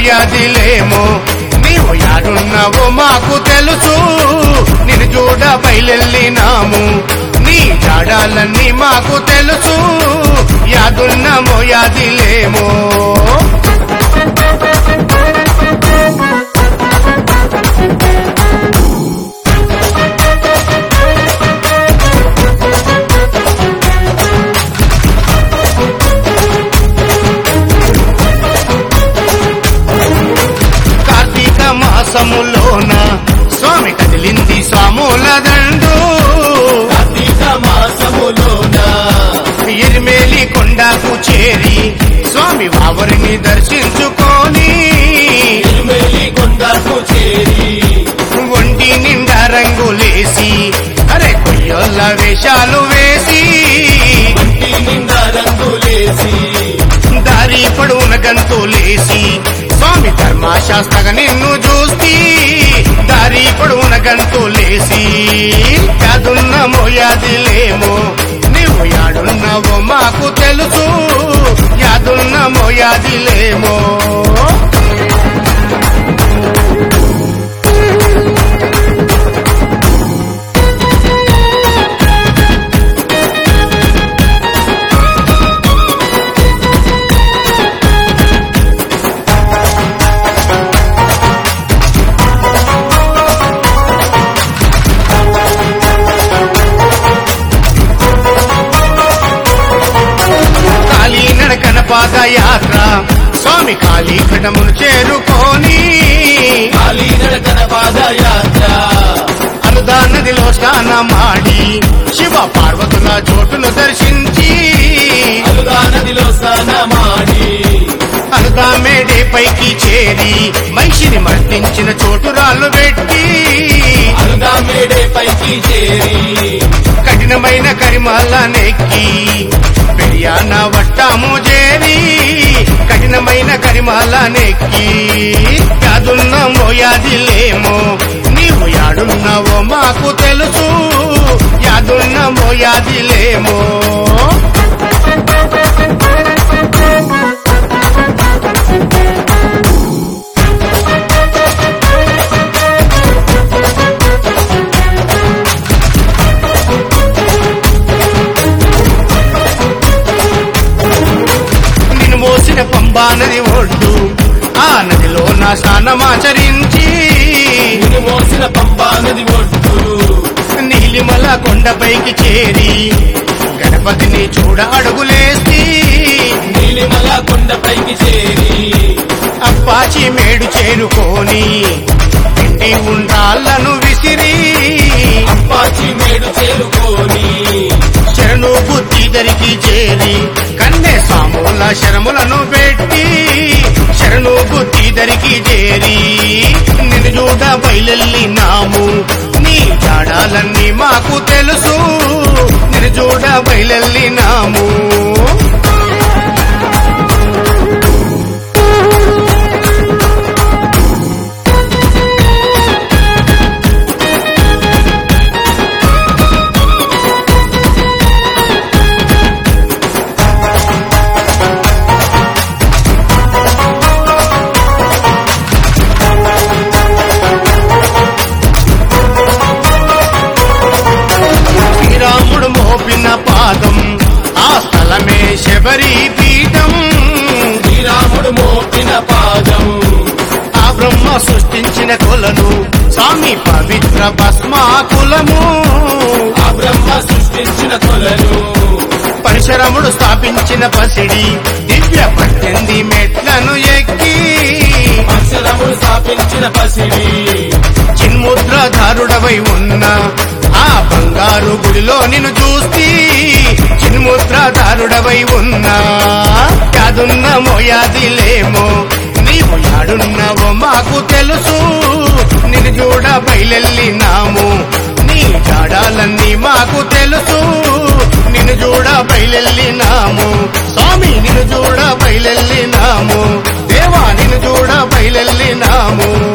మోయాదిలేమో నీవు యాడున్నావో మాకు తెలుసు నిన్ను చూడ బయలెళ్ళినాము నీ జాడాలన్నీ మాకు తెలుసు యాదున్న మోయాదిలేమో కార్తీక మాసములోన స్వామి కదిలింది స్వాముల దండు కార్తీక మాసములోన ఎరిమేలి కొండకు చేరి స్వామి వావరిని దర్శించుకొని ఎరుమెలి కొండకు చేరి ఒంటి నిండా రంగులేసి అరే కొయ్యొల్ల వేషాలు వేసి ఇంటి నిండా రంగులేసి దారి పొడవున గంతులేసి స్వామి ధర్మశాస్త్రగా నిన్ను చూసి దారి పొడవున గంతులేసి యాదున్న మోయాదిలేమో నీవు యాడున్నావో మాకు తెలుసు యాదున్న మోయాదిలేమో కాళీ నడకన పాదయాత్ర స్వామి కాళీ ఘటమును చేరుకొని కాలి నడకన పాదయాత్ర అనుదా నదిలో స్నానమాడి శివ పార్వతుల చోటును దర్శించి అలుగా నదిలో స్నానమాడి అనుదా మేడే పైకి చేరి మనిషిని మర్దించిన చోటు రాళ్ళు పెట్టి అలుగా మేడే పైకి చేరి కఠినమైన కరిమాల నెక్కి పెరియాన వట్టాము చేరి కఠినమైన కరిమాల నెక్కి యాదున్న మోయాదిలేమో నీవు యాడున్నావో మాకు తెలుసు యాదున్న మోయాదిలేమో నిన్ను మోసిన పంబా నది ఒడ్డు ఆ నదిలో నా స్నానమాచరించి నిన్ను మోసిన పంపా నది ఒడ్డు నీలిమల కొండపైకి చేరి గణపతిని చూడ అడుగులేసి నీలిమల కొండపైకి చేరి అప్పాచి మేడు చేరుకొని ఇంటి ఉండాలను విసిరి అప్పాచి మేడు చేరుకొని శరణు బుద్ధి దరికి చేరి కన్నె సాముల శరములను పెట్టి శరణు బుద్ధి దరికి చేరి నిన్ను చూడ బయలెళ్ళినాము నీ జాడాలన్నీ మాకు తెలుసు నిన్ను చూడ బయలెళ్ళినాము శ్రీరాముడు మోపిన పాదం ఆ స్థలమే శబరి పీఠం శ్రీరాముడు మోపిన పాదం ఆ బ్రహ్మ సృష్టించిన కొలను స్వామి పవిత్ర భస్మాకులము ఆ బ్రహ్మ సృష్టించిన కొలను పరశురముడు స్థాపించిన పసిడి దివ్య పద్దెనిమిది మెట్లను ఎక్కి అక్షరముడు స్థాపించిన పసిడి చిన్ముద్రధారుడవై ఉన్న ఆ బంగారు గుడిలో నిన్ను చూసి చిన్ముద్రధారుడవై ఉన్నా యాదున్న మోయాదిలేమో నీవు యాడున్నావో మాకు తెలుసు నిన్ను చూడ బయలెళ్ళినాము నీ జాడాలన్నీ మాకు తెలుసు నిన్ను చూడ బయలెళ్ళినాము స్వామి నిన్ను చూడ బయలెళ్ళినాము దేవా నిన్ను చూడ బయలెళ్ళినాము